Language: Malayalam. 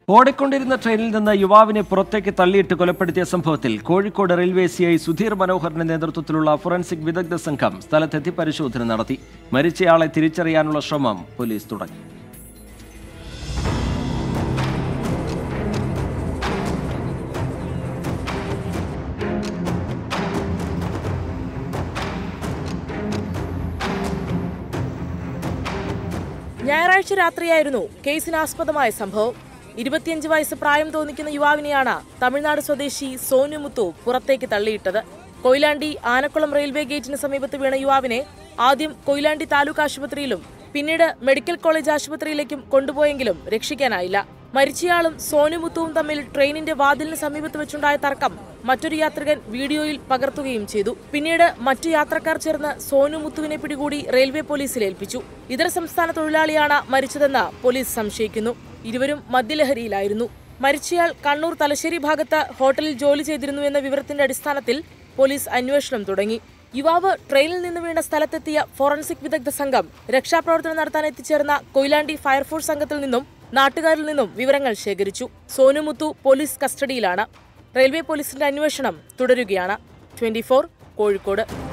ഓടിക്കൊണ്ടിരുന്ന ട്രെയിനിൽ നിന്ന് യുവാവിനെ പുറത്തേക്ക് തള്ളിയിട്ട് കൊലപ്പെടുത്തിയ സംഭവത്തിൽ കോഴിക്കോട് റെയിൽവേ സിഐ സുധീർ മനോഹറിന്റെ നേതൃത്വത്തിലുള്ള ഫോറൻസിക് വിദഗ്ധ സംഘം സ്ഥലത്തെത്തി പരിശോധന നടത്തി മരിച്ചയാളെ തിരിച്ചറിയാനുള്ള ശ്രമം പോലീസ് തുടങ്ങി ഞായറാഴ്ച രാത്രിയായിരുന്നു കേസിനാസ്പദമായ സംഭവം ഇരുപത്തിയഞ്ച് വയസ്സ് പ്രായം തോന്നിക്കുന്ന യുവാവിനെയാണ് തമിഴ്നാട് സ്വദേശി സോനു മുത്തു പുറത്തേക്ക് തള്ളിയിട്ടത് കൊയിലാണ്ടി ആനക്കുളം റെയിൽവേ ഗേറ്റിന് സമീപത്ത് വീണ യുവാവിനെ ആദ്യം കൊയിലാണ്ടി താലൂക്ക് ആശുപത്രിയിലും പിന്നീട് മെഡിക്കൽ കോളേജ് ആശുപത്രിയിലേക്കും കൊണ്ടുപോയെങ്കിലും രക്ഷിക്കാനായില്ല മരിച്ചയാളും സോനുമുത്തുവും തമ്മിൽ ട്രെയിനിന്റെ വാതിലിന് സമീപത്ത് വെച്ചുണ്ടായ തർക്കം മറ്റൊരു യാത്രികൻ വീഡിയോയിൽ പകർത്തുകയും ചെയ്തു പിന്നീട് മറ്റു യാത്രക്കാർ ചേർന്ന് സോനുമുത്തുവിനെ പിടികൂടി റെയിൽവേ പോലീസിൽ ഏൽപ്പിച്ചു ഇതര സംസ്ഥാന തൊഴിലാളിയാണ് മരിച്ചതെന്ന് പോലീസ് സംശയിക്കുന്നു ഇരുവരും മദ്യലഹരിയിലായിരുന്നു മരിച്ചയാൾ കണ്ണൂർ തലശ്ശേരി ഭാഗത്ത് ഹോട്ടലിൽ ജോലി ചെയ്തിരുന്നു എന്ന വിവരത്തിന്റെ അടിസ്ഥാനത്തിൽ പോലീസ് അന്വേഷണം തുടങ്ങി യുവാവ് ട്രെയിനിൽ നിന്ന് വീണ സ്ഥലത്തെത്തിയ ഫോറൻസിക് വിദഗ്ധ സംഘം രക്ഷാപ്രവർത്തനം നടത്താൻ എത്തിച്ചേർന്ന കൊയിലാണ്ടി ഫയർഫോഴ്സ് സംഘത്തിൽ നിന്നും നാട്ടുകാരിൽ നിന്നും വിവരങ്ങൾ ശേഖരിച്ചു സോനുമുത്തു പോലീസ് കസ്റ്റഡിയിലാണ് റെയിൽവേ പോലീസിന്റെ അന്വേഷണം തുടരുകയാണ് ട്വന്റി കോഴിക്കോട്